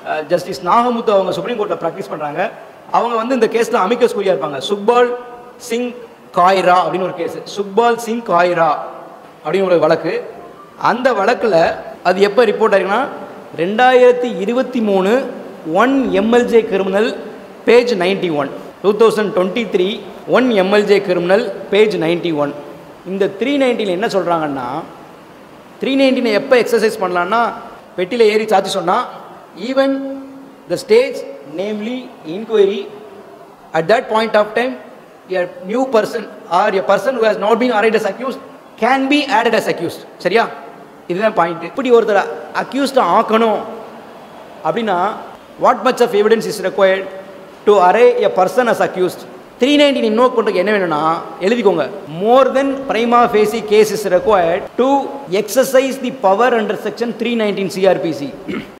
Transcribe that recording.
justice Nagamuthu அவங்க supreme கோர்ட்டில் practice பண்ணுறாங்க அவங்க வந்து இந்த கேஸில் அமிக்கஸ் கூறியா இருப்பாங்க சுக்பால் சிங் காய்ரா அப்படின்னு ஒரு கேஸ் சுக்பால் சிங் காய்ரா அப்படின்னு ஒரு வழக்கு அந்த வழக்கில் அது எப்போ ரிப்போர்ட் ஆயிருக்குன்னா ரெண்டாயிரத்தி இருபத்தி மூணு one MLJ criminal page ninety one two thousand twenty three one MLJ criminal page ninety one இந்த த்ரீ நைன்டீன் என்ன சொல்கிறாங்கன்னா த்ரீ நைன்டீனை எப்போ எக்ஸசைஸ் பண்ணலான்னா பெட்டியில் ஏறி சாத்தி சொன்னால் even the stage namely inquiry at that point of time a new person or a person who has not been arraigned as accused can be added as accused சரியா இதுதான் பாயிண்ட் இப்படி ஒருத்தர் அக்யூஸ்டை ஆக்கணும் அப்படின்னா what much of evidence is required to அரே a person as accused three nineteen invoke பண்ணுறதுக்கு என்ன வேணும்னா எழுதிக்கோங்க more than prima facie case is required to exercise the power under section three nineteen CrPC